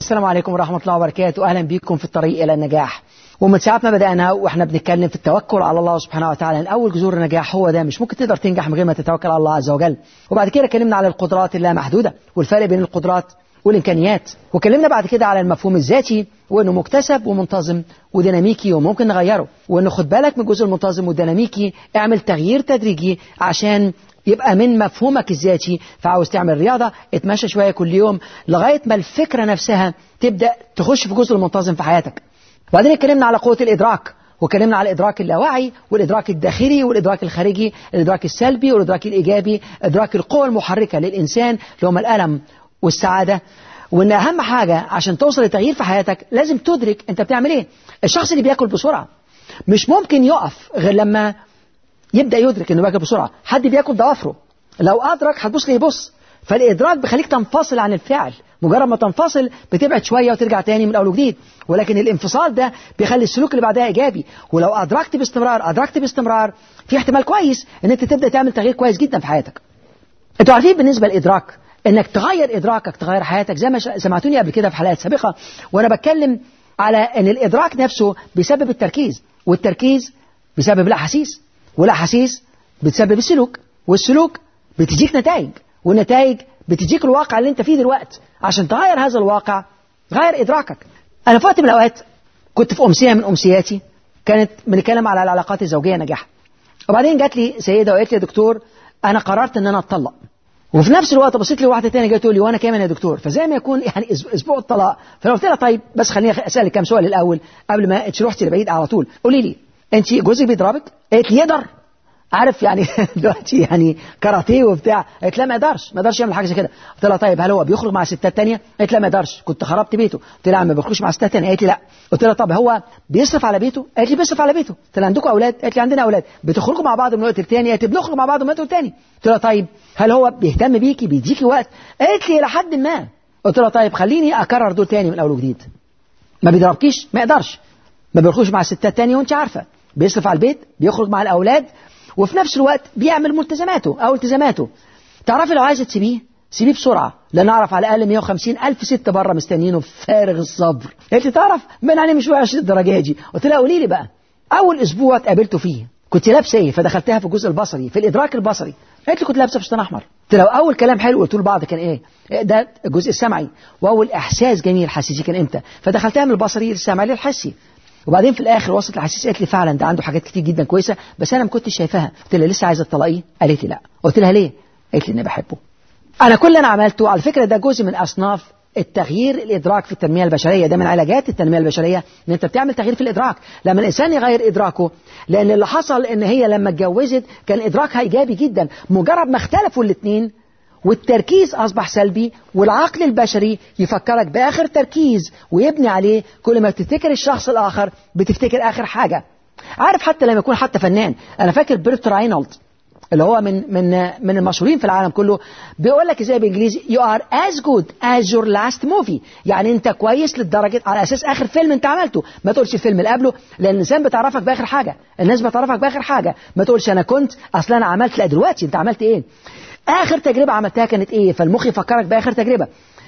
السلام عليكم ورحمة الله وبركاته أهلا بكم في الطريق إلى النجاح ومن ساعة ما بدأنا وإحنا بنتكلم في التوكل على الله سبحانه وتعالى إن أول جذور النجاح هو ده مش ممكن تقدر تنجح من غير ما تتوكل على الله عز وجل وبعد كده اتكلمنا على القدرات اللامحدودة والفرق بين القدرات والإمكانيات وكلمنا بعد كده على المفهوم الذاتي وإنه مكتسب ومنتظم وديناميكي وممكن نغيره وإنه خد بالك من الجزء المنتظم والديناميكي اعمل تغيير تدريجي عشان يبقى من مفهومك الذاتي فعاوز تعمل رياضة اتمشى شوية كل يوم لغاية ما الفكرة نفسها تبدأ تخش في الجزء المنتظم في حياتك وبعدين اتكلمنا على قوة الإدراك واتكلمنا على الإدراك اللاواعي والإدراك الداخلي والإدراك الخارجي الإدراك السلبي والإدراك الإيجابي إدراك القوة المحركة للإنسان اللي هم الألم والسعادة وإن أهم حاجة عشان توصل لتغيير في حياتك لازم تدرك أنت بتعمل إيه الشخص اللي بياكل بسرعة مش ممكن يقف غير لما يبدأ يدرك إنه بياكل بسرعة حد بياكل ضوافره لو أدرك هتبص ليه يبص فالإدراك بيخليك تنفصل عن الفعل مجرد ما تنفصل بتبعد شوية وترجع تاني من أول وجديد ولكن الانفصال ده بيخلي السلوك اللي بعدها إيجابي ولو أدركت باستمرار أدركت باستمرار في احتمال كويس إن أنت تبدأ تعمل تغيير كويس جدا في حياتك أنتوا عارفين بالنسبة للإدراك إنك تغير إدراكك تغير حياتك زي ما سمعتوني قبل كده في حلقات سابقة وأنا بتكلم على إن الإدراك نفسه بيسبب التركيز والتركيز بيسبب الأحاسيس والأحاسيس بتسبب السلوك والسلوك بتجيك نتائج والنتائج بتجيك الواقع اللي انت فيه دلوقتي عشان تغير هذا الواقع غير إدراكك أنا في وقت من الأوقات كنت في أمسية من أمسياتي كانت بنتكلم على العلاقات الزوجية نجاح وبعدين جات لي سيدة وقالت لي يا دكتور أنا قررت إن أنا أتطلق وفي نفس الوقت بصيت لي واحدة تانية جايه تقول لي وانا كمان يا دكتور فزي ما يكون يعني اسبوع الطلاق فانا قلت لها طيب بس خليني اسالك كام سؤال الاول قبل ما انت رحتي لبعيد على طول قولي لي انت جوزك بيضربك؟ قالت لي يقدر عارف يعني دلوقتي يعني كاراتيه وبتاع قالت لا ما يقدرش ما يقدرش يعمل حاجه زي كده قلت لها طيب هل هو بيخرج مع ستات تانية قالت لا ما يقدرش كنت خربت بيته قلت لها ما بيخرجش مع ستات تانية قالت لي لا قلت لها طب هو بيصرف على بيته قالت لي بيصرف على بيته قلت لها عندكم اولاد قالت لي عندنا اولاد بتخرجوا مع بعض من وقت للتاني قالت لي بنخرج مع بعض من وقت للتاني قلت لها طيب هل هو بيهتم بيكي بيديكي وقت قالت لي الى حد ما قلت لها طيب خليني اكرر دول تاني من اول وجديد ما بيضربكيش ما يقدرش ما بيخرجش مع ستات تانية وانت عارفه بيصرف على البيت بيخرج مع الاولاد وفي نفس الوقت بيعمل ملتزماته أو التزاماته تعرفي لو عايزة تسيبيه سيبيه بسرعة لأن أعرف على الأقل 150 ألف ست بره مستنيينه فارغ الصبر قالت لي تعرف من أنا مش وحش الدرجة دي قلت لها قولي لي بقى أول أسبوع اتقابلته فيه كنت لابسه ايه فدخلتها في الجزء البصري في الادراك البصري قالت لي كنت لابسه فستان احمر قلت لها اول كلام حلو قلت لبعض كان ايه ده الجزء السمعي واول احساس جميل حسيتي كان امتى فدخلتها من البصري للسمعي للحسي وبعدين في الاخر وصلت الحسيس قالت لي فعلا ده عنده حاجات كتير جدا كويسه بس انا ما كنتش شايفاها قلت لها لسه عايزه تطلقيه قالت لي لا قلت لها ليه قالت لي اني بحبه انا كل اللي انا عملته على فكره ده جزء من اصناف التغيير الادراك في التنميه البشريه ده من علاجات التنميه البشريه ان انت بتعمل تغيير في الادراك لما الانسان يغير ادراكه لان اللي حصل ان هي لما اتجوزت كان ادراكها ايجابي جدا مجرد ما اختلفوا الاثنين والتركيز أصبح سلبي والعقل البشري يفكرك بآخر تركيز ويبني عليه كل ما تفتكر الشخص الآخر بتفتكر آخر حاجة عارف حتى لما يكون حتى فنان أنا فاكر بيرت راينولد اللي هو من من من المشهورين في العالم كله بيقول لك ازاي بالانجليزي you are as good as your last movie يعني انت كويس للدرجه على اساس اخر فيلم انت عملته ما تقولش الفيلم اللي قبله لان الانسان بتعرفك باخر حاجه الناس بتعرفك باخر حاجه ما تقولش انا كنت اصل انا عملت لا دلوقتي انت عملت ايه اخر تجربه عملتها كانت ايه فالمخ يفكرك باخر تجربه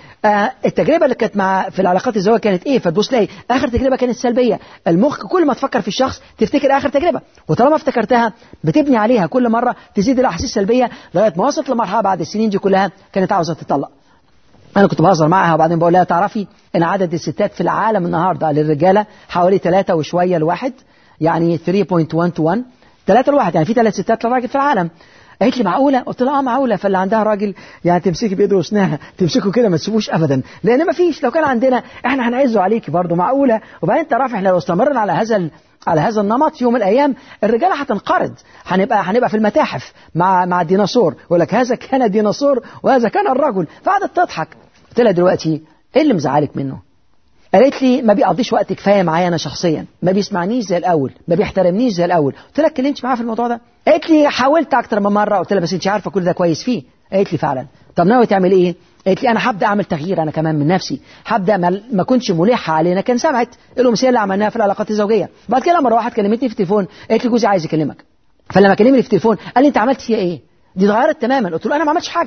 آه التجربه اللي كانت مع في العلاقات الزوجيه كانت ايه فتبص تلاقي اخر تجربه كانت سلبيه المخ كل ما تفكر في الشخص تفتكر اخر تجربه وطالما افتكرتها بتبني عليها كل مره تزيد الاحاسيس السلبيه لغايه ما وصلت لمرحله بعد السنين دي كلها كانت عاوزه تطلق انا كنت بهزر معاها وبعدين بقول لها تعرفي ان عدد الستات في العالم النهارده للرجاله حوالي ثلاثة وشويه لواحد يعني 3.1 to 1 ثلاثة لواحد يعني في ثلاث ستات لراجل في العالم قالت لي معقوله قلت لها اه معقوله فاللي عندها راجل يعني تمسكي بايده وسناها تمسكه كده ما تسيبوش ابدا لان ما فيش لو كان عندنا احنا هنعزه عليكي برضه معقوله وبعدين تعرفي احنا لو استمرنا على هذا على هذا النمط يوم من الايام الرجاله هتنقرض هنبقى هنبقى في المتاحف مع مع الديناصور يقول لك هذا كان الديناصور وهذا كان الرجل فقعدت تضحك قلت لها دلوقتي ايه اللي مزعلك منه قالت لي ما بيقضيش وقت كفايه معايا انا شخصيا ما بيسمعنيش زي الاول ما بيحترمنيش زي الاول قلت لها اتكلمتش معاه في الموضوع ده قالت لي حاولت اكتر من مره قلت لها بس انت عارفه كل ده كويس فيه قالت لي فعلا طب ناوي تعمل ايه قالت لي انا هبدا اعمل تغيير انا كمان من نفسي هبدا ما, ما كنتش ملحه علينا كان سمعت الامثله اللي عملناها في العلاقات الزوجيه بعد كده مره واحد كلمتني في التليفون قالت لي جوزي عايز يكلمك فلما كلمني في التليفون قال لي انت عملت فيها ايه دي اتغيرت تماما قلت له انا ما عملتش حاجه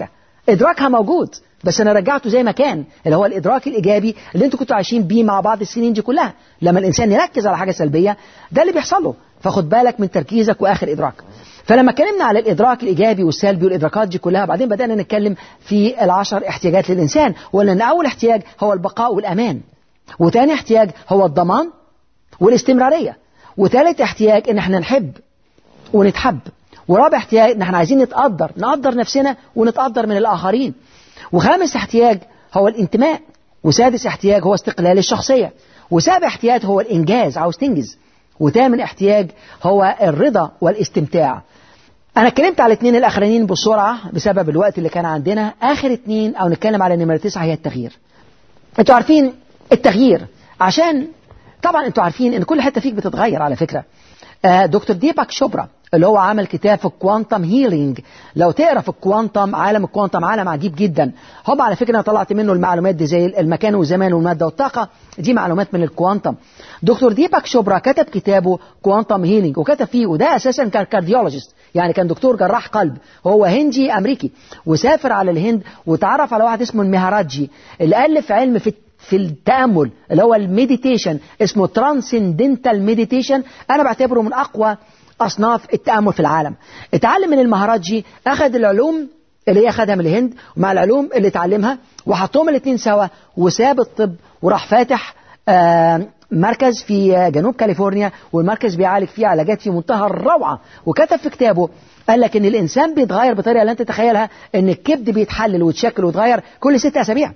ادراكها موجود بس انا رجعته زي ما كان اللي هو الادراك الايجابي اللي انتوا كنتوا عايشين بيه مع بعض السنين دي كلها لما الانسان يركز على حاجه سلبيه ده اللي بيحصل له فخد بالك من تركيزك واخر ادراك فلما اتكلمنا على الادراك الايجابي والسلبي والادراكات دي كلها بعدين بدانا نتكلم في العشر احتياجات للانسان وقلنا ان اول احتياج هو البقاء والامان وتاني احتياج هو الضمان والاستمراريه وثالث احتياج ان احنا نحب ونتحب ورابع احتياج ان احنا عايزين نتقدر نقدر نفسنا ونتقدر من الاخرين وخامس احتياج هو الانتماء وسادس احتياج هو استقلال الشخصية وسابع احتياج هو الإنجاز عاوز تنجز وثامن احتياج هو الرضا والاستمتاع أنا اتكلمت على الاثنين الأخرانيين بسرعة بسبب الوقت اللي كان عندنا آخر اثنين أو نتكلم على نمرة تسعة هي التغيير أنتوا عارفين التغيير عشان طبعا أنتوا عارفين إن كل حتة فيك بتتغير على فكرة آه دكتور ديباك شوبرا اللي هو عمل كتاب في الكوانتم هيلينج لو تقرا في الكوانتم عالم الكوانتم عالم عجيب جدا هم على فكره انا طلعت منه المعلومات دي زي المكان والزمان والماده والطاقه دي معلومات من الكوانتم دكتور ديباك شوبرا كتب كتابه كوانتم هيلينج وكتب فيه وده اساسا كان كارديولوجيست يعني كان دكتور جراح قلب هو هندي امريكي وسافر على الهند وتعرف على واحد اسمه المهراجي اللي الف علم في في التامل اللي هو المديتيشن اسمه ترانسندنتال مديتيشن انا بعتبره من اقوى أصناف التأمل في العالم اتعلم من المهراجي أخذ العلوم اللي هي أخذها من الهند ومع العلوم اللي اتعلمها وحطهم الاثنين سوا وساب الطب وراح فاتح آه مركز في جنوب كاليفورنيا والمركز بيعالج فيه علاجات في منتهى الروعة وكتب في كتابه قال لك ان الانسان بيتغير بطريقه لا انت تتخيلها ان الكبد بيتحلل ويتشكل ويتغير كل ست اسابيع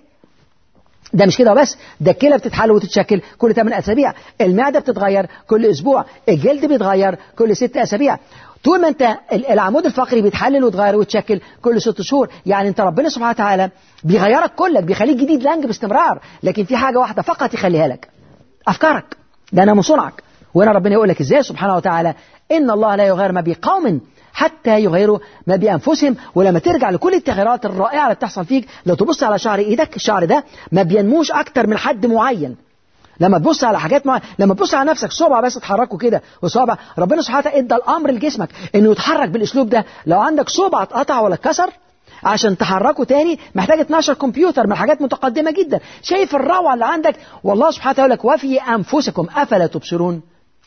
ده مش كده بس ده الكلى بتتحل وتتشكل كل 8 اسابيع المعده بتتغير كل اسبوع الجلد بيتغير كل 6 اسابيع طول ما انت العمود الفقري بيتحلل ويتغير ويتشكل كل ست شهور يعني انت ربنا سبحانه وتعالى بيغيرك كلك بيخليك جديد لانج باستمرار لكن في حاجه واحده فقط يخليها لك افكارك ده انا مصنعك وانا ربنا يقول لك ازاي سبحانه وتعالى ان الله لا يغير ما بقوم حتى يغيروا ما بأنفسهم ولما ترجع لكل التغيرات الرائعة اللي بتحصل فيك لو تبص على شعر إيدك الشعر ده ما بينموش أكتر من حد معين لما تبص على حاجات معينة لما تبص على نفسك صبع بس تحركه كده وصابع ربنا سبحانه وتعالى ادى الامر لجسمك انه يتحرك بالاسلوب ده لو عندك صبع اتقطع ولا اتكسر عشان تحركه تاني محتاج 12 كمبيوتر من حاجات متقدمة جدا شايف الروعة اللي عندك والله سبحانه وتعالى لك وفي أنفسكم أفلا تبصرون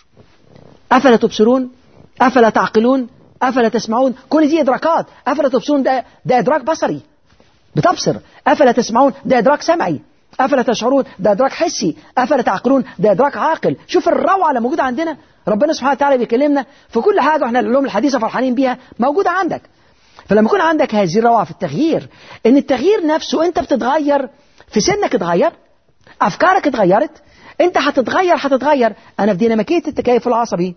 أفلا تبصرون أفلا تعقلون أفلا تسمعون كل دي إدراكات أفلا تبصرون ده, ده إدراك بصري بتبصر أفلا تسمعون ده إدراك سمعي أفلا تشعرون ده إدراك حسي أفلا تعقلون ده إدراك عاقل شوف الروعة اللي موجودة عندنا ربنا سبحانه وتعالى بيكلمنا في كل حاجة وإحنا العلوم الحديثة فرحانين بيها موجودة عندك فلما يكون عندك هذه الروعة في التغيير إن التغيير نفسه أنت بتتغير في سنك اتغير أفكارك اتغيرت أنت هتتغير هتتغير أنا في ديناميكية التكيف العصبي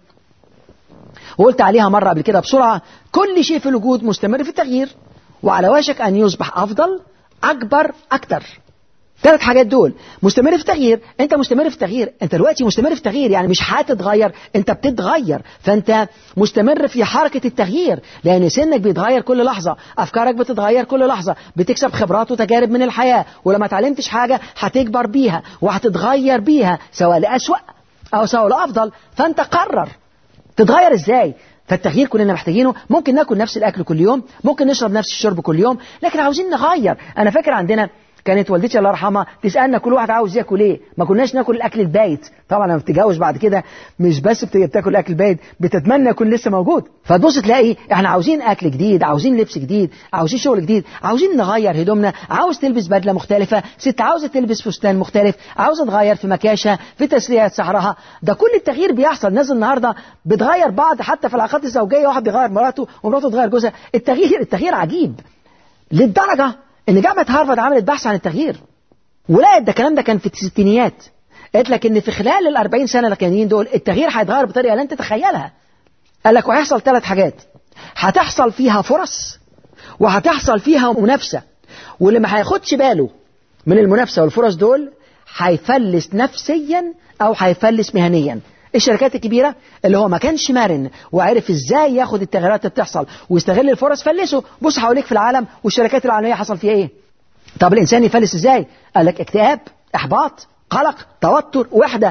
وقلت عليها مرة قبل كده بسرعة كل شيء في الوجود مستمر في التغيير وعلى وشك أن يصبح أفضل أكبر أكتر ثلاث حاجات دول مستمر في التغيير انت مستمر في التغيير انت دلوقتي مستمر في التغيير يعني مش هتتغير انت بتتغير فانت مستمر في حركة التغيير لان سنك بيتغير كل لحظة افكارك بتتغير كل لحظة بتكسب خبرات وتجارب من الحياة ولما اتعلمتش حاجة هتكبر بيها وهتتغير بيها سواء لأسوأ او سواء لأفضل فانت قرر تتغير ازاي فالتغيير كلنا محتاجينه ممكن ناكل نفس الاكل كل يوم ممكن نشرب نفس الشرب كل يوم لكن عاوزين نغير انا فاكر عندنا كانت والدتي الله يرحمها تسالنا كل واحد عاوز ياكل ايه ما كناش ناكل الاكل البايت طبعا لما بتتجوز بعد كده مش بس بتاكل الاكل البايت بتتمنى يكون لسه موجود فتبص تلاقي احنا عاوزين اكل جديد عاوزين لبس جديد عاوزين شغل جديد عاوزين نغير هدومنا عاوز تلبس بدله مختلفه ست عاوزه تلبس فستان مختلف عاوزه تغير في مكاشها في تسريحه شعرها ده كل التغيير بيحصل ناس النهارده بتغير بعض حتى في العلاقات الزوجيه واحد بيغير مراته ومراته تغير جوزها التغيير التغيير عجيب للدرجه ان جامعه هارفارد عملت بحث عن التغيير ولقيت ده الكلام ده كان في الستينيات قالت لك ان في خلال ال 40 سنه الاخرانيين دول التغيير هيتغير بطريقه لن تتخيلها قال لك وهيحصل ثلاث حاجات هتحصل فيها فرص وهتحصل فيها منافسه واللي ما هياخدش باله من المنافسه والفرص دول هيفلس نفسيا او هيفلس مهنيا الشركات الكبيره اللي هو ما كانش مرن وعرف ازاي ياخد التغيرات اللي بتحصل ويستغل الفرص فلسه بص حواليك في العالم والشركات العالميه حصل فيها ايه طب الانسان يفلس ازاي قال لك اكتئاب احباط قلق توتر وحده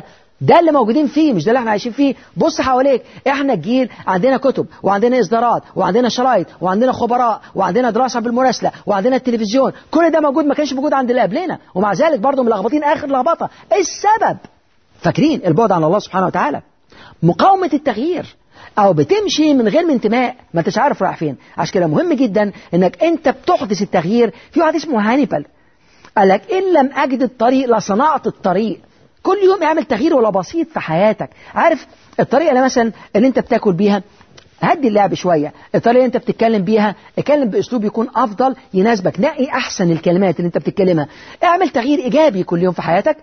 ده اللي موجودين فيه مش ده اللي احنا عايشين فيه بص حواليك احنا الجيل عندنا كتب وعندنا اصدارات وعندنا شرايط وعندنا خبراء وعندنا دراسه بالمراسله وعندنا التلفزيون كل ده موجود ما كانش موجود عند اللي قبلنا ومع ذلك برضه ملخبطين اخر لخبطه ايه السبب فاكرين البعد عن الله سبحانه وتعالى مقاومه التغيير او بتمشي من غير انتماء ما انتش عارف رايح فين عشان كده مهم جدا انك انت بتحدث التغيير في واحد اسمه هانيبال قال لك ان لم اجد الطريق لصنعت الطريق كل يوم اعمل تغيير ولا بسيط في حياتك عارف الطريقه اللي مثلا اللي انت بتاكل بيها هدي اللعب شويه الطريقه اللي انت بتتكلم بيها اتكلم باسلوب يكون افضل يناسبك نقي احسن الكلمات اللي انت بتتكلمها اعمل تغيير ايجابي كل يوم في حياتك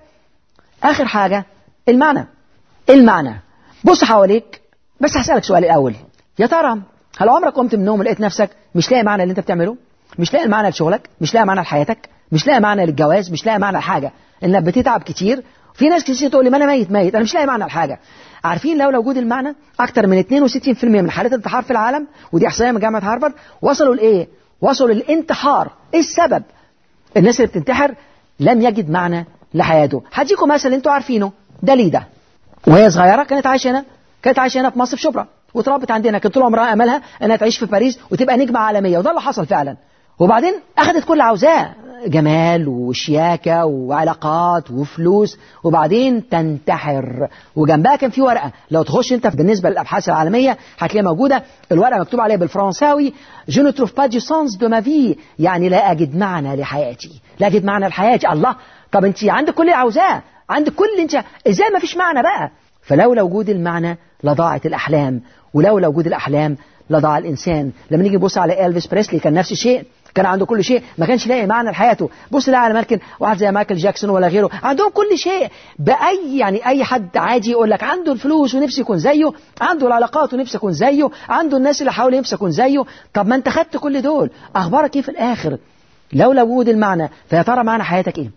اخر حاجه المعنى المعنى بص حواليك بس هسالك سؤال الاول يا ترى هل عمرك قمت من النوم ولقيت نفسك مش لاقي معنى اللي انت بتعمله مش لاقي معنى لشغلك مش لاقي معنى لحياتك مش لاقي معنى للجواز مش لاقي معنى لحاجه انك بتتعب كتير في ناس كتير تقول لي ما انا ميت ميت انا مش لاقي معنى لحاجه عارفين لولا وجود المعنى اكتر من 62% من حالات الانتحار في العالم ودي احصائيه من جامعه هارفارد وصلوا لايه وصلوا للانتحار ايه السبب الناس اللي بتنتحر لم يجد معنى لحياته هديكم مثل انتوا عارفينه داليدا وهي صغيره كانت عايشه هنا كانت عايشه هنا في مصر في شبرا واتربت عندنا كانت طول عمرها املها انها تعيش في باريس وتبقى نجمه عالميه وده اللي حصل فعلا وبعدين اخذت كل عاوزاه جمال وشياكة وعلاقات وفلوس وبعدين تنتحر وجنبها كان في ورقة لو تخش انت بالنسبة للأبحاث العالمية هتلاقيها موجودة الورقة مكتوب عليها بالفرنساوي جو ne trouve pas du sens de ma vie يعني لا أجد معنى لحياتي لا أجد معنى لحياتي الله طب انت عندك كل اللي عاوزاه عندك كل اللي انت ازاي ما فيش معنى بقى فلولا وجود المعنى لضاعت الأحلام ولولا وجود الأحلام لضاع الإنسان لما نيجي نبص على إلفيس بريسلي كان نفس الشيء كان عنده كل شيء ما كانش لاقي معنى لحياته بص لا على مالكن واحد زي مايكل جاكسون ولا غيره عندهم كل شيء باي يعني اي حد عادي يقول لك عنده الفلوس ونفسه يكون زيه عنده العلاقات ونفسه يكون زيه عنده الناس اللي حواليه نفسه يكون زيه طب ما انت خدت كل دول اخبارك ايه في الاخر لولا وجود المعنى فيا ترى معنى حياتك ايه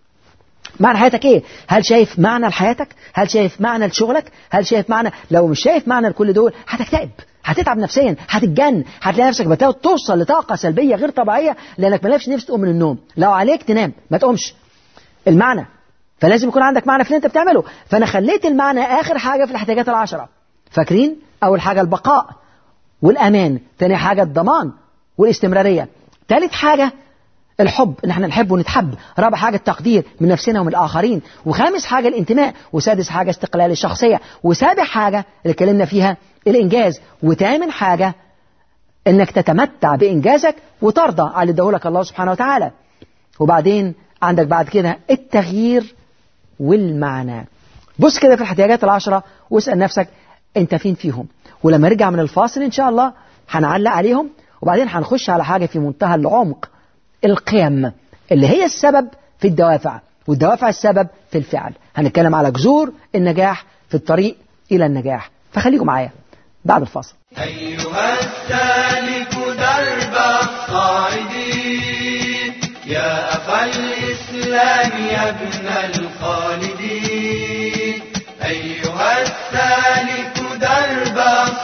معنى حياتك ايه هل شايف معنى لحياتك هل شايف معنى لشغلك هل شايف معنى لو مش شايف معنى لكل دول هتكتئب هتتعب نفسيا هتتجن هتلاقي نفسك بتاخد توصل لطاقة سلبية غير طبيعية لأنك مالكش نفس تقوم من النوم لو عليك تنام ما تقومش المعنى فلازم يكون عندك معنى في اللي انت بتعمله فأنا خليت المعنى آخر حاجة في الاحتياجات العشرة فاكرين أول حاجة البقاء والأمان ثاني حاجة الضمان والاستمرارية ثالث حاجة الحب ان احنا نحب ونتحب رابع حاجة التقدير من نفسنا ومن الآخرين وخامس حاجة الانتماء وسادس حاجة استقلال الشخصية وسابع حاجة اللي اتكلمنا فيها الإنجاز وثامن حاجة انك تتمتع بإنجازك وترضى على اللي اداهولك الله سبحانه وتعالى وبعدين عندك بعد كده التغيير والمعنى بص كده في الاحتياجات العشرة واسأل نفسك انت فين فيهم ولما نرجع من الفاصل ان شاء الله هنعلق عليهم وبعدين هنخش على حاجة في منتهى العمق القيم اللي هي السبب في الدوافع والدوافع السبب في الفعل هنتكلم على جذور النجاح في الطريق إلى النجاح فخليكم معايا بعد الفاصل أيها السالك درب الصاعدين يا أخا الإسلام يا ابن الخالدين أيها السالك درب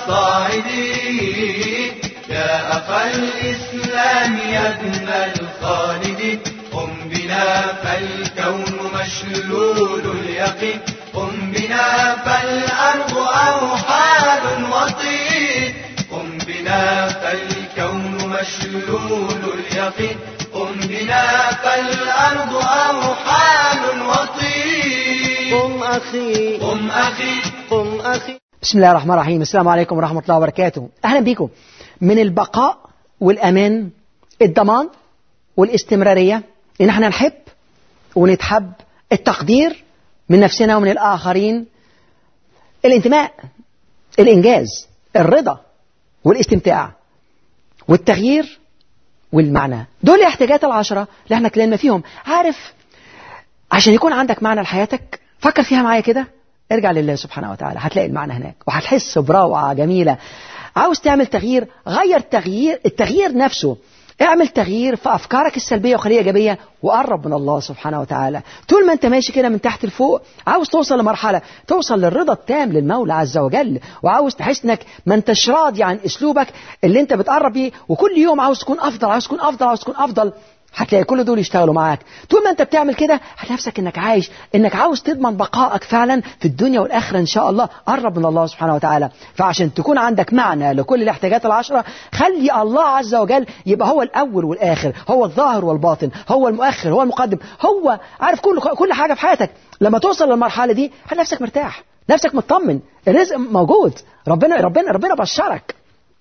الصاعدين يا أخا الإسلام يا ابن الخالدين قم بنا فالكون مشلول اليقين قم بنا فالأرض أوحال وطين قم بنا فالكون مشلول اليقين قم بنا فالأرض أوحال وطين قم أخي قم أخي قم أخي بسم الله الرحمن الرحيم السلام عليكم ورحمة الله وبركاته أهلا بكم من البقاء والأمان الضمان والاستمرارية إن احنا نحب ونتحب التقدير من نفسنا ومن الآخرين الانتماء الإنجاز الرضا والاستمتاع والتغيير والمعنى دول الاحتياجات العشرة اللي احنا اتكلمنا فيهم عارف عشان يكون عندك معنى لحياتك فكر فيها معايا كده ارجع لله سبحانه وتعالى هتلاقي المعنى هناك وهتحس بروعة جميلة عاوز تعمل تغيير غير تغيير التغيير نفسه اعمل تغيير في افكارك السلبيه وخليها ايجابيه وقرب من الله سبحانه وتعالى طول ما انت ماشي كده من تحت لفوق عاوز توصل لمرحله توصل للرضا التام للمولى عز وجل وعاوز تحس انك ما انتش راضي عن اسلوبك اللي انت بتقرب بيه وكل يوم عاوز تكون افضل عاوز تكون افضل عاوز تكون افضل هتلاقي كل دول يشتغلوا معاك طول ما انت بتعمل كده هتلاقي نفسك انك عايش انك عاوز تضمن بقائك فعلا في الدنيا والاخره ان شاء الله قرب من الله سبحانه وتعالى فعشان تكون عندك معنى لكل الاحتياجات العشره خلي الله عز وجل يبقى هو الاول والاخر هو الظاهر والباطن هو المؤخر هو المقدم هو عارف كل كل حاجه في حياتك لما توصل للمرحله دي هتلاقي نفسك مرتاح نفسك مطمن الرزق موجود ربنا ربنا ربنا بشرك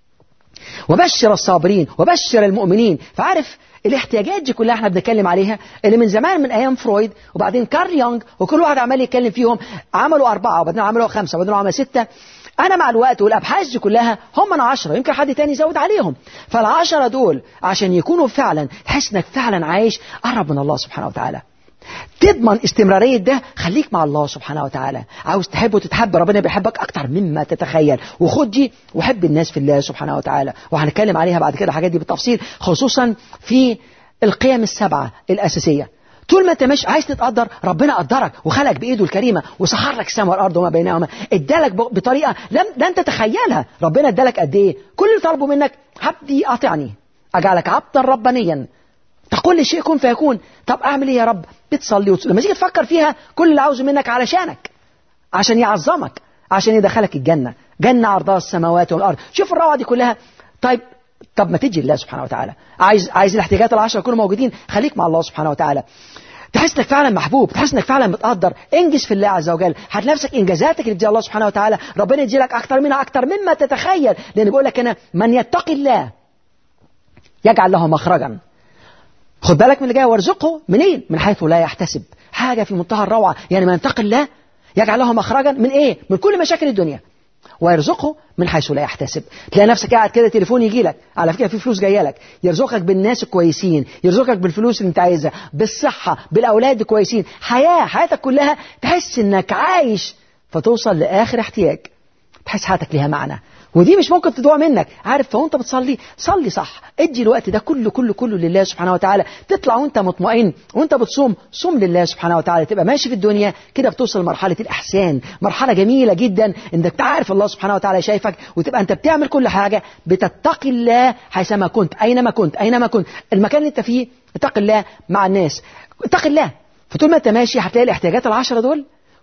وبشر الصابرين وبشر المؤمنين فعارف الاحتياجات دي كلها احنا بنتكلم عليها اللي من زمان من ايام فرويد وبعدين كارل يونغ وكل واحد عمال يتكلم فيهم عملوا اربعه وبعدين عملوا خمسه وبعدين عملوا سته انا مع الوقت والابحاث دي كلها هم من عشرة يمكن حد تاني يزود عليهم فالعشرة دول عشان يكونوا فعلا تحس انك فعلا عايش قرب من الله سبحانه وتعالى تضمن استمرارية ده خليك مع الله سبحانه وتعالى عاوز تحب وتتحب ربنا بيحبك أكتر مما تتخيل وخد دي وحب الناس في الله سبحانه وتعالى وهنتكلم عليها بعد كده الحاجات دي بالتفصيل خصوصا في القيم السبعة الأساسية طول ما انت مش عايز تتقدر ربنا قدرك وخلق بايده الكريمه وسخر لك السماء والارض وما بينهما ادالك بطريقه لم لن تتخيلها ربنا ادالك قد ايه كل اللي طلبه منك عبدي اطعني اجعلك عبدا ربانيا تقول لي شيء كن فيكون طب اعمل ايه يا رب بتصلي وتصلي لما تيجي تفكر فيها كل اللي عاوزه منك علشانك عشان يعظمك عشان يدخلك الجنه جنه عرضها السماوات والارض شوف الروعه دي كلها طيب طب ما تجي لله سبحانه وتعالى عايز عايز الاحتياجات العشره يكونوا موجودين خليك مع الله سبحانه وتعالى تحس انك فعلا محبوب تحس انك فعلا متقدر انجز في الله عز وجل هتلاقي نفسك انجازاتك اللي بتديها الله سبحانه وتعالى ربنا يدي لك اكتر منها اكتر مما تتخيل لان بيقول لك هنا من يتقي الله يجعل له مخرجا خد بالك من اللي جاي وارزقه منين من حيث لا يحتسب حاجه في منتهى الروعه يعني من يتقي الله يجعل له مخرجا من ايه من كل مشاكل الدنيا ويرزقه من حيث لا يحتسب تلاقي نفسك قاعد كده تليفون يجي لك على فكره في فلوس جايه لك يرزقك بالناس الكويسين يرزقك بالفلوس اللي انت عايزها بالصحه بالاولاد الكويسين حياه حياتك كلها تحس انك عايش فتوصل لاخر احتياج تحس حياتك ليها معنى ودي مش ممكن تضوع منك عارف فوانت بتصلي صلي صح ادي الوقت ده كله كله كله لله سبحانه وتعالى تطلع وانت مطمئن وانت بتصوم صوم لله سبحانه وتعالى تبقى ماشي في الدنيا كده بتوصل لمرحله الاحسان مرحله جميله جدا انك تعرف الله سبحانه وتعالى شايفك وتبقى انت بتعمل كل حاجه بتتقي الله حيثما كنت اينما كنت اينما كنت المكان اللي انت فيه اتقي الله مع الناس اتقي الله فطول ما انت ماشي هتلاقي الاحتياجات العشره دول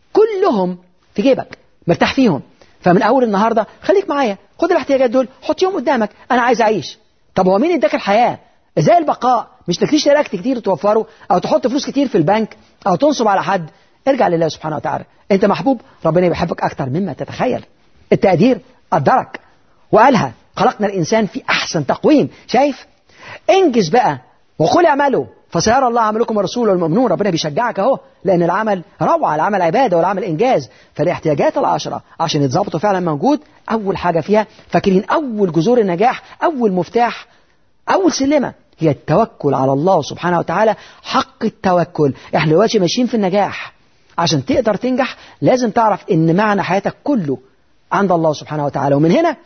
كلهم في جيبك مرتاح فيهم فمن اول النهارده خليك معايا خد الاحتياجات دول حطيهم قدامك انا عايز اعيش طب هو مين اداك الحياه ازاي البقاء مش انك تشتري اكل كتير توفره او تحط فلوس كتير في البنك او تنصب على حد ارجع لله سبحانه وتعالى انت محبوب ربنا بيحبك اكتر مما تتخيل التقدير قدرك وقالها خلقنا الانسان في احسن تقويم شايف انجز بقى وقل اعملوا فسيرى الله عملكم ورسوله المؤمنون ربنا بيشجعك اهو لان العمل روعه العمل عباده والعمل انجاز فالاحتياجات العشره عشان يتظبطوا فعلا موجود اول حاجه فيها فاكرين اول جذور النجاح اول مفتاح اول سلمه هي التوكل على الله سبحانه وتعالى حق التوكل احنا دلوقتي ماشيين في النجاح عشان تقدر تنجح لازم تعرف ان معنى حياتك كله عند الله سبحانه وتعالى ومن هنا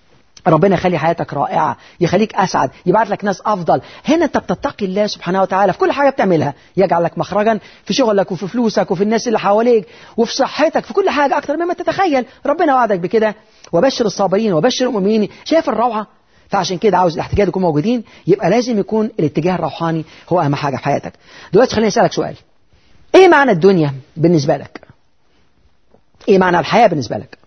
ربنا يخلي حياتك رائعة يخليك أسعد يبعت لك ناس أفضل هنا أنت بتتقي الله سبحانه وتعالى في كل حاجة بتعملها يجعل لك مخرجا في شغلك وفي فلوسك وفي الناس اللي حواليك وفي صحتك في كل حاجة أكتر مما تتخيل ربنا وعدك بكده وبشر الصابرين وبشر المؤمنين شايف الروعة فعشان كده عاوز الاحتجاج يكون موجودين يبقى لازم يكون الاتجاه الروحاني هو أهم حاجة في حياتك دلوقتي خليني أسألك سؤال إيه معنى الدنيا بالنسبة لك إيه معنى الحياة بالنسبة لك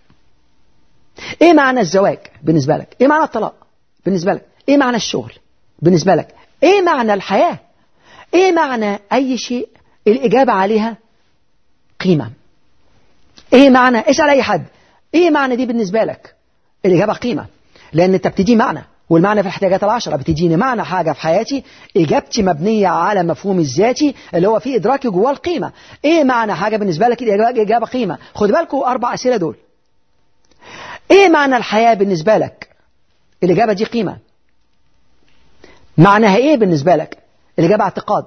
ايه معنى الزواج بالنسبة لك ايه معنى الطلاق بالنسبة لك ايه معنى الشغل بالنسبة لك ايه معنى الحياة ايه معنى اي شيء الاجابة عليها قيمة ايه معنى اسأل اي حد ايه معنى دي بالنسبة لك الاجابة قيمة لان انت بتدي معنى والمعنى في الاحتياجات العشرة بتديني معنى حاجة في حياتي إجابتي مبنية على مفهوم الذاتي اللي هو في إدراكي جواه القيمة إيه معنى حاجة بالنسبة لك الإجابة قيمة خد بالكم أربع أسئلة دول ايه معنى الحياة بالنسبة لك الإجابة دي قيمة معناها ايه بالنسبة لك الإجابة اعتقاد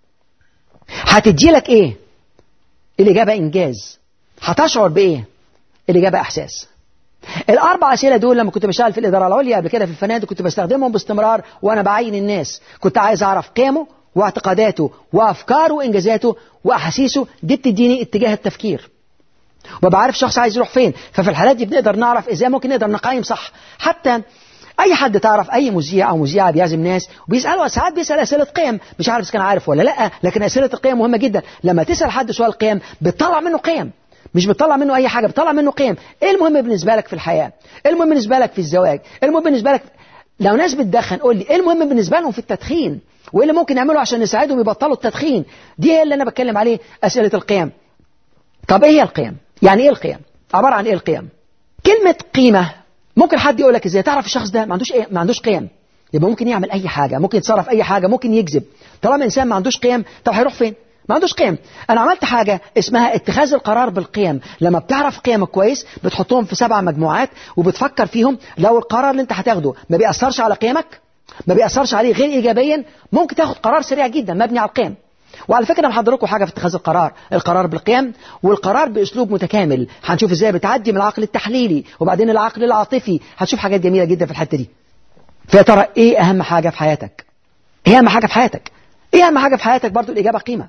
هتدي لك ايه الإجابة إنجاز هتشعر بإيه الإجابة إحساس الأربع أسئلة دول لما كنت بشتغل في الإدارة العليا قبل كده في الفنادق كنت بستخدمهم باستمرار وأنا بعين الناس كنت عايز أعرف قيمه واعتقاداته وأفكاره وإنجازاته وأحاسيسه دي بتديني اتجاه التفكير وببقى عارف شخص عايز يروح فين ففي الحالات دي بنقدر نعرف ازاي ممكن نقدر نقيم صح حتى اي حد تعرف اي مذيع او مذيعه بيعزم ناس وبيسالوا ساعات بيسال اسئله قيم مش عارف اذا كان عارف ولا لا لكن اسئله القيم مهمه جدا لما تسال حد سؤال قيم بتطلع منه قيم مش بتطلع منه اي حاجه بتطلع منه قيم ايه المهم بالنسبه لك في الحياه ايه المهم بالنسبه لك في الزواج ايه المهم بالنسبه لك لو ناس بتدخن قول لي ايه المهم بالنسبه لهم في التدخين وايه اللي ممكن يعملوا عشان نساعدهم يبطلوا التدخين دي هي اللي انا بتكلم عليه اسئله القيم طب ايه هي القيم يعني ايه القيم عباره عن ايه القيم كلمه قيمه ممكن حد يقول لك ازاي تعرف الشخص ده ما عندوش ايه ما عندوش قيم يبقى ممكن يعمل اي حاجه ممكن يتصرف اي حاجه ممكن يكذب طالما انسان ما عندوش قيم طب هيروح فين ما عندوش قيم انا عملت حاجه اسمها اتخاذ القرار بالقيم لما بتعرف قيمك كويس بتحطهم في سبع مجموعات وبتفكر فيهم لو القرار اللي انت هتاخده ما بيأثرش على قيمك ما بيأثرش عليه غير ايجابيا ممكن تاخد قرار سريع جدا مبني على القيم وعلى فكره انا محضركم حاجه في اتخاذ القرار القرار بالقيم والقرار باسلوب متكامل هنشوف ازاي بتعدي من العقل التحليلي وبعدين العقل العاطفي هتشوف حاجات جميله جدا في الحته دي فيا ترى ايه اهم حاجه في حياتك ايه اهم حاجه في حياتك ايه اهم حاجه في حياتك برضو الاجابه قيمه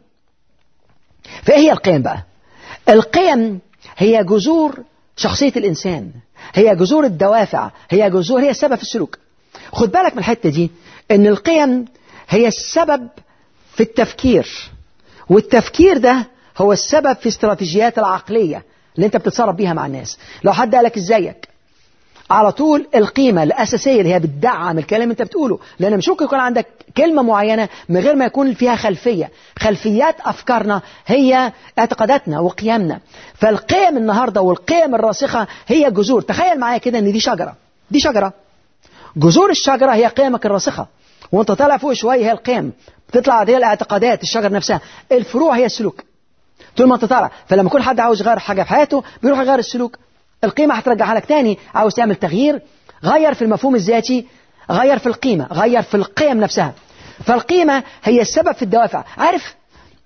فايه هي القيم بقى القيم هي جذور شخصيه الانسان هي جذور الدوافع هي جذور هي السبب في السلوك خد بالك من الحته دي ان القيم هي السبب في التفكير والتفكير ده هو السبب في استراتيجيات العقليه اللي انت بتتصرف بيها مع الناس لو حد قالك ازيك على طول القيمة الأساسية اللي هي بتدعم الكلام اللي أنت بتقوله لأن مش ممكن يكون عندك كلمة معينة من غير ما يكون فيها خلفية خلفيات أفكارنا هي اعتقاداتنا وقيمنا فالقيم النهاردة والقيم الراسخة هي جذور تخيل معايا كده أن دي شجرة دي شجرة جذور الشجرة هي قيمك الراسخة وانت طالع فوق شوية هي القيم بتطلع هي الاعتقادات الشجر نفسها الفروع هي السلوك طول ما انت طالع فلما يكون حد عاوز يغير حاجة في حياته بيروح يغير السلوك القيمة هترجعها لك تاني عاوز تعمل تغيير غير في المفهوم الذاتي غير في القيمة غير في القيم نفسها فالقيمة هي السبب في الدوافع عارف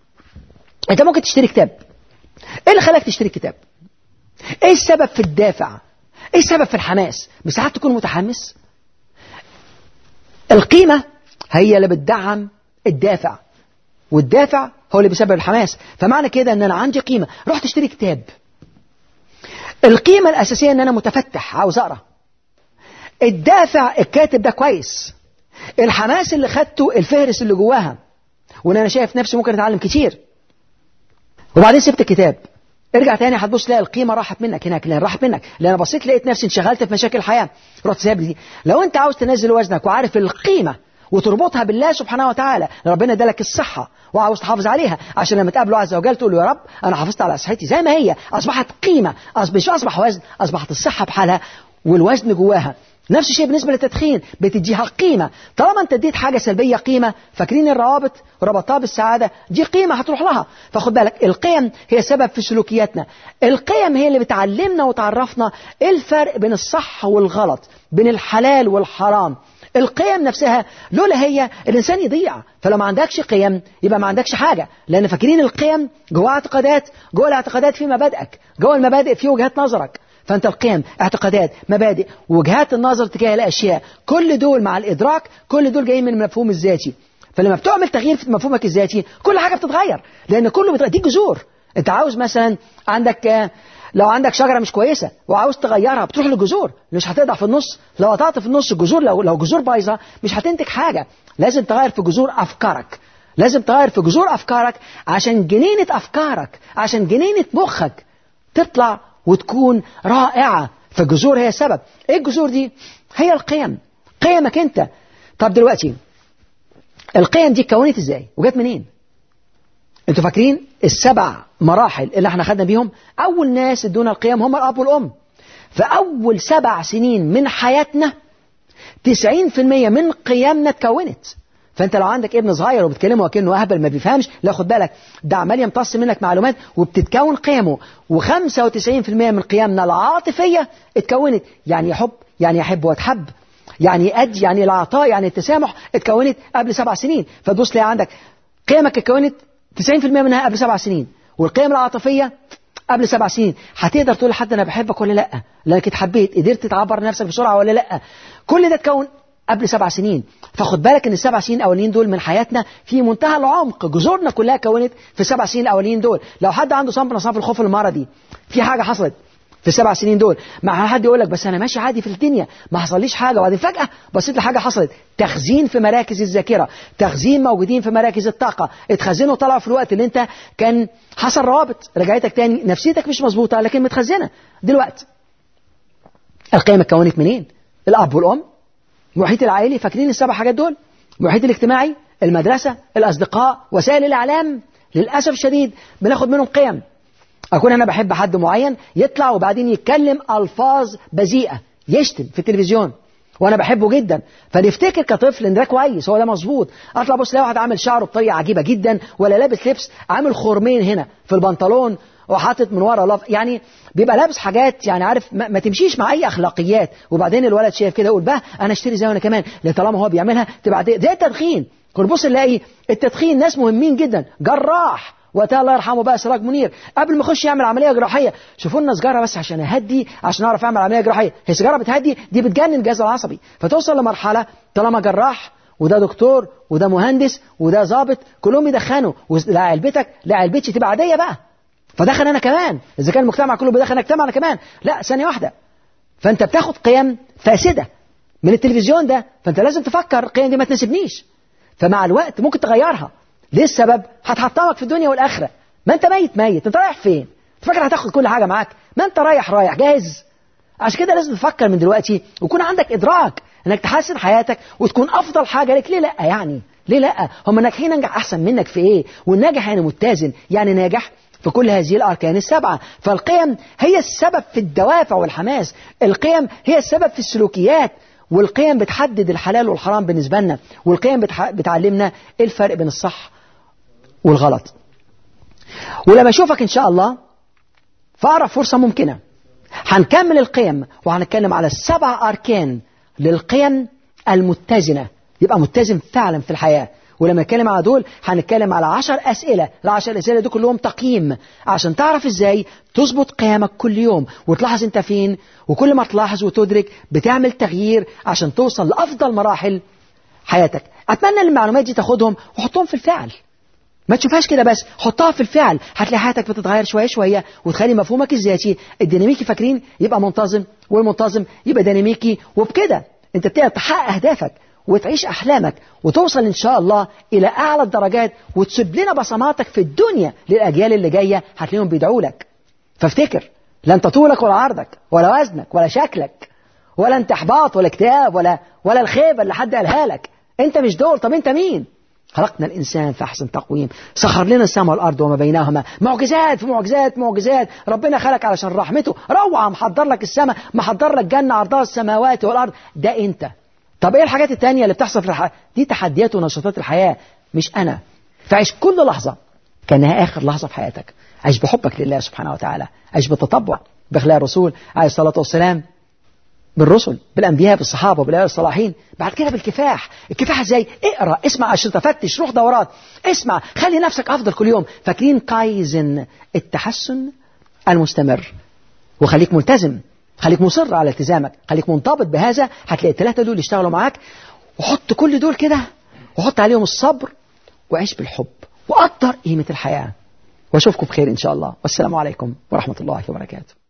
انت ممكن تشتري كتاب ايه اللي خلاك تشتري كتاب ايه السبب في الدافع ايه السبب في الحماس مش ساعات تكون متحمس القيمة هي اللي بتدعم الدافع والدافع هو اللي بيسبب الحماس فمعنى كده ان انا عندي قيمة رحت اشتري كتاب القيمة الأساسية إن أنا متفتح عاوز أقرأ الدافع الكاتب ده كويس الحماس اللي خدته الفهرس اللي جواها وإن أنا شايف نفسي ممكن أتعلم كتير وبعدين سبت الكتاب ارجع تاني هتبص تلاقي القيمة راحت منك هناك لأن راحت منك لأن أنا بصيت لقيت نفسي انشغلت في مشاكل الحياة رحت سايب دي لو أنت عاوز تنزل وزنك وعارف القيمة وتربطها بالله سبحانه وتعالى ربنا ادالك الصحة وعاوز تحافظ عليها عشان لما تقابله عز وجل تقول له يا رب أنا حافظت على صحتي زي ما هي أصبحت قيمة أصبح مش أصبح وزن أصبحت الصحة بحالها والوزن جواها نفس الشيء بالنسبة للتدخين بتديها قيمة طالما انت اديت حاجة سلبية قيمة فاكرين الروابط ربطها بالسعادة دي قيمة هتروح لها فخد بالك القيم هي سبب في سلوكياتنا القيم هي اللي بتعلمنا وتعرفنا ايه الفرق بين الصح والغلط بين الحلال والحرام القيم نفسها لولا هي الإنسان يضيع فلو ما عندكش قيم يبقى ما عندكش حاجة لأن فاكرين القيم جوه اعتقادات جوه الاعتقادات في مبادئك جوه المبادئ في وجهات نظرك فأنت القيم اعتقادات مبادئ وجهات النظر تجاه الأشياء كل دول مع الإدراك كل دول جايين من المفهوم الذاتي فلما بتعمل تغيير في مفهومك الذاتي كل حاجة بتتغير لأن كله بتغير دي جذور أنت عاوز مثلا عندك لو عندك شجرة مش كويسة وعاوز تغيرها بتروح للجذور مش هتقطع في النص لو قطعت في النص الجذور لو لو جذور بايظة مش هتنتج حاجة لازم تغير في جذور أفكارك لازم تغير في جذور أفكارك عشان جنينة أفكارك عشان جنينة مخك تطلع وتكون رائعة فالجذور هي سبب ايه الجذور دي هي القيم قيمك انت طب دلوقتي القيم دي اتكونت ازاي وجت منين انتوا فاكرين السبع مراحل اللي احنا خدنا بيهم اول ناس ادونا القيم هم الاب والام فاول سبع سنين من حياتنا 90% من قيمنا اتكونت فانت لو عندك ابن صغير وبتكلمه وكانه اهبل ما بيفهمش لا خد بالك ده عمال يمتص منك معلومات وبتتكون قيمه و95% من قيمنا العاطفيه اتكونت يعني يحب يعني يحب واتحب يعني يأدي يعني العطاء يعني التسامح اتكونت قبل سبع سنين فتبص تلاقي عندك قيمك اتكونت 90% منها قبل سبع سنين والقيم العاطفية قبل سبع سنين هتقدر تقول لحد انا بحبك ولا لا لانك اتحبيت قدرت تعبر نفسك بسرعة ولا لا كل ده اتكون قبل سبع سنين فخد بالك ان السبع سنين الاولين دول من حياتنا في منتهى العمق جذورنا كلها كونت في السبع سنين الاولين دول لو حد عنده صنف من اصناف الخوف المرضي في حاجة حصلت في السبع سنين دول مع حد يقول لك بس انا ماشي عادي في الدنيا ما حصليش حاجه وبعدين فجاه بصيت لحاجه حصلت تخزين في مراكز الذاكره تخزين موجودين في مراكز الطاقه اتخزنوا طلعوا في الوقت اللي انت كان حصل روابط رجعتك تاني نفسيتك مش مظبوطه لكن متخزنه دلوقتي القيم اتكونت منين الاب والام المحيط العائلي فاكرين السبع حاجات دول المحيط الاجتماعي المدرسه الاصدقاء وسائل الاعلام للاسف الشديد بناخد منهم قيم اكون انا بحب حد معين يطلع وبعدين يتكلم الفاظ بذيئه يشتم في التلفزيون وانا بحبه جدا فنفتكر كطفل ان ده كويس هو ده مظبوط اطلع بص الاقي واحد عامل شعره بطريقه عجيبه جدا ولا لابس لبس عامل خرمين هنا في البنطلون وحاطط من ورا لف يعني بيبقى لابس حاجات يعني عارف ما, ما تمشيش مع اي اخلاقيات وبعدين الولد شايف كده يقول بقى انا اشتري زي انا كمان لان طالما هو بيعملها تبقى زي التدخين كل بص نلاقي التدخين ناس مهمين جدا جراح وقتها الله يرحمه بقى سراج منير قبل ما يخش يعمل عمليه جراحيه شوفوا لنا سجاره بس عشان اهدي عشان اعرف اعمل عمليه جراحيه هي سجاره بتهدي دي بتجنن الجهاز العصبي فتوصل لمرحله طالما جراح وده دكتور وده مهندس وده ظابط كلهم يدخنوا لا علبتك لا علبتي تبقى عاديه بقى فدخن انا كمان اذا كان المجتمع كله بيدخن اجتمع انا كمان لا ثانيه واحده فانت بتاخد قيم فاسده من التلفزيون ده فانت لازم تفكر القيم دي ما تناسبنيش فمع الوقت ممكن تغيرها ليه السبب هتحطمك في الدنيا والاخره ما انت ميت ميت انت رايح فين فاكر هتاخد كل حاجه معاك ما انت رايح رايح جاهز عشان كده لازم تفكر من دلوقتي ويكون عندك ادراك انك تحسن حياتك وتكون افضل حاجه لك ليه لا يعني ليه لا هم الناجحين ننجح احسن منك في ايه والناجح يعني متزن يعني ناجح في كل هذه الأركان السبعة فالقيم هي السبب في الدوافع والحماس القيم هي السبب في السلوكيات والقيم بتحدد الحلال والحرام بالنسبة لنا والقيم بتح... بتعلمنا الفرق بين الصح والغلط ولما أشوفك إن شاء الله فأقرب فرصة ممكنة هنكمل القيم وهنتكلم على السبع أركان للقيم المتزنة يبقى متزن فعلا في الحياة ولما نتكلم على دول هنتكلم على عشر أسئلة العشر أسئلة دول كلهم تقييم عشان تعرف إزاي تظبط قيامك كل يوم وتلاحظ أنت فين وكل ما تلاحظ وتدرك بتعمل تغيير عشان توصل لأفضل مراحل حياتك أتمنى المعلومات دي تاخدهم وحطهم في الفعل ما تشوفهاش كده بس حطها في الفعل هتلاقي حياتك بتتغير شوية شوية وتخلي مفهومك الذاتي الديناميكي فاكرين يبقى منتظم والمنتظم يبقى ديناميكي وبكده انت بتقدر تحقق أهدافك وتعيش أحلامك وتوصل إن شاء الله إلى أعلى الدرجات وتسيب لنا بصماتك في الدنيا للأجيال اللي جاية هتلاقيهم بيدعوا لك فافتكر لا أنت طولك ولا عرضك ولا وزنك ولا شكلك ولا أنت إحباط ولا اكتئاب ولا ولا الخيبة اللي حد قالها لك أنت مش دول طب أنت مين؟ خلقنا الإنسان في أحسن تقويم سخر لنا السماء والأرض وما بينهما معجزات في معجزات معجزات ربنا خلق علشان رحمته روعة محضر لك السماء محضر لك جنة عرضها السماوات والأرض ده أنت طب ايه الحاجات التانية اللي بتحصل في الحياة دي تحديات ونشاطات الحياة مش أنا فعيش كل لحظة كأنها آخر لحظة في حياتك عيش بحبك لله سبحانه وتعالى عيش بالتطبع بأخلاق الرسول عليه الصلاة والسلام بالرسل بالأنبياء بالصحابة بالأولياء الصالحين بعد كده بالكفاح الكفاح ازاي اقرأ اسمع أشرطة فتش روح دورات اسمع خلي نفسك أفضل كل يوم فاكرين كايزن التحسن المستمر وخليك ملتزم خليك مصر على التزامك خليك منضبط بهذا هتلاقي الثلاثة دول يشتغلوا معاك وحط كل دول كده وحط عليهم الصبر وعيش بالحب وقدر قيمة الحياة واشوفكم بخير إن شاء الله والسلام عليكم ورحمة الله وبركاته